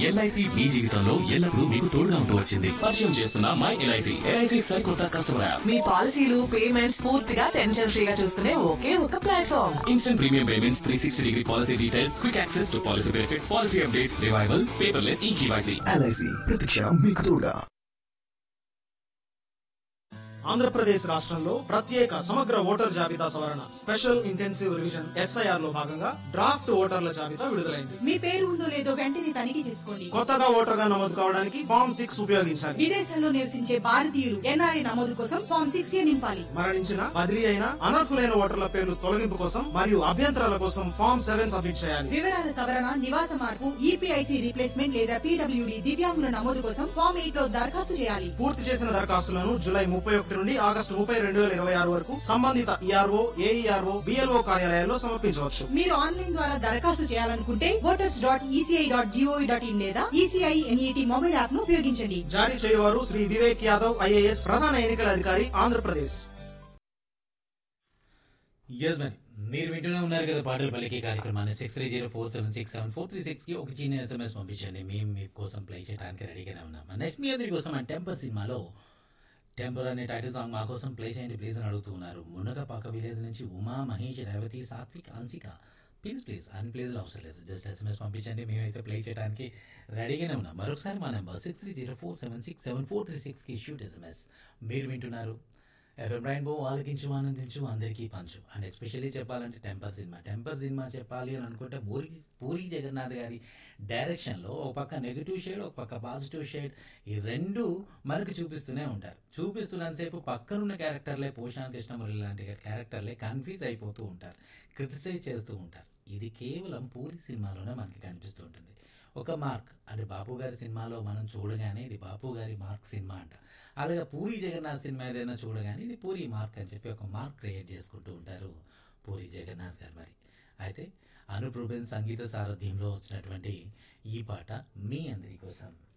LIC మీ జీవితంలో ఎల్లప్పుడూ మీకు తోడుగా ఉంటూ వచ్చింది పరిచయం చేస్తున్న మై ఎల్ఐసి ఎల్ఐసి సరికొత్త కస్టమర్ యాప్ మీ పాలసీలు పేమెంట్స్ పూర్తిగా టెన్షన్ ఫ్రీగా చూసుకునే ఒకే ఒక platform instant premium payments three sixty degree policy details quick access to policy benefits policy updates revival paperless e KYC LIC ప్రతిక్షణం మీకు తోడుగా ఆంధ్రప్రదేశ్ రాష్ట్రంలో ప్రత్యేక సమగ్ర ఓటర్ జాబితా సవరణ స్పెషల్ ఇంటెన్సివ్ రివిజన్ ఎస్ఐఆర్ లో భాగంగా డ్రాఫ్ట్ ఓటర్ల జాబితా విడుదలైంది మీ పేరు ఉందో లేదో వెంటనే తనిఖీ చేసుకోండి కొత్తగా ఓటర్గా నమోదు కావడానికి ఫామ్ సిక్స్ ఉపయోగించాలి విదేశాల్లో నివసించే భారతీయులు ఎన్ఆర్ఐ నమోదు కోసం ఫామ్ సిక్స్ ఏ నింపాలి మరణించిన బదిలీ అయిన అనర్హులైన ఓటర్ల పేర్లు తొలగింపు కోసం మరియు అభ్యంతరాల కోసం ఫామ్ సెవెన్ సబ్మిట్ చేయాలి వివరాల సవరణ నివాస మార్పు ఈపీఐసి రీప్లేస్మెంట్ లేదా పీడబ్ల్యూడి దివ్యాంగుల నమోదు కోసం ఫామ్ ఎయిట్ లో దరఖాస్తు చేయాలి పూర్తి చేసిన దరఖాస్తులను జూలై ముప్పై ఒకటి నుండి ఆగస్టు ముప్పై రెండు వేల ఇరవై ఆరు వరకు సంబంధిత ఈఆర్ఓ ఏఈఆర్ఓ బిఎల్ఓ కార్యాలయాల్లో సమర్పించవచ్చు మీరు ఆన్లైన్ ద్వారా దరఖాస్తు చేయాలనుకుంటే voters dot ECI dot GOV dot in లేదా ఈసీఐ ఎన్ఈటి మొబైల్ యాప్ ను ఉపయోగించండి జారీ చేయవారు శ్రీ వివేక్ యాదవ్ ఐఏఎస్ ప్రధాన ఎన్నికల అధికారి ఆంధ్రప్రదేశ్ ఎస్ మరి మీరు వింటూనే ఉన్నారు కదా పాటలు పలికే కార్యక్రమాన్ని six three zero four seven six seven four three సిక్స్కి ఒక చిన్న ఎస్ఎంఎస్ పంపించండి మేము మీ కోసం ప్లే చేయడానికి రెడీగానే ఉన్నాం నెక్స్ట్ మీ అందరి కోసం ఆ టెంపర్ సినిమాలో టెంపర్ అనే టైటిల్ సాంగ్ మా కోసం ప్లే చేయండి ప్లీజ్ అని అడుగుతున్నారు మునగపాక విలేజ్ నుంచి ఉమా మహేష్ రేవతి సాత్విక్ హన్సిక ప్లీజ్ ప్లీజ్ అన్ని ప్లీజ్లు అవసరం లేదు జస్ట్ ఎస్ఎంఎస్ పంపించండి మేమైతే ప్లే చేయడానికి రెడీగానే ఉన్నాం మరొకసారి మా number six three zero four seven six seven four three సిక్స్కి షూట్ ఎస్ఎంఎస్ మీరు వింటున్నారు ఎఫ్ఎం రైన్బో ఆలకించు ఆనందించు అందరికీ పంచు అండ్ ఎస్పెషల్లీ చెప్పాలంటే టెంపర్ సినిమా టెంపర్ సినిమా చెప్పాలి అని అనుకుంటే పూరి పూరి జగన్నాథ్ గారి డైరెక్షన్లో ఒక పక్క నెగిటివ్ షేడ్ ఒక పక్క పాజిటివ్ షేడ్ ఈ రెండు మనకు చూపిస్తూనే ఉంటారు చూపిస్తున్నంతసేపు పక్కనున్న క్యారెక్టర్లే పోషాన్ కృష్ణమురళి లాంటి క్యారెక్టర్లే కన్ఫ్యూజ్ అయిపోతూ ఉంటారు క్రిటిసైజ్ చేస్తూ ఉంటారు ఇది కేవలం పూరి సినిమాలోనే మనకి కనిపిస్తూ ఉంటుంది ఒక మార్క్ అంటే బాపు గారి సినిమాలో మనం చూడగానే ఇది బాపు గారి మార్క్ సినిమా అంట అలాగే పూరి జగన్నాథ్ సినిమా ఏదైనా చూడగానే ఇది పూరి మార్క్ అని చెప్పి ఒక మార్క్ క్రియేట్ చేసుకుంటూ ఉంటారు పూరి జగన్నాథ్ గారు మరి అయితే అనుప్రూబెన్ సంగీత సారథ్యంలో వచ్చినటువంటి ఈ పాట మీ అందరి కోసం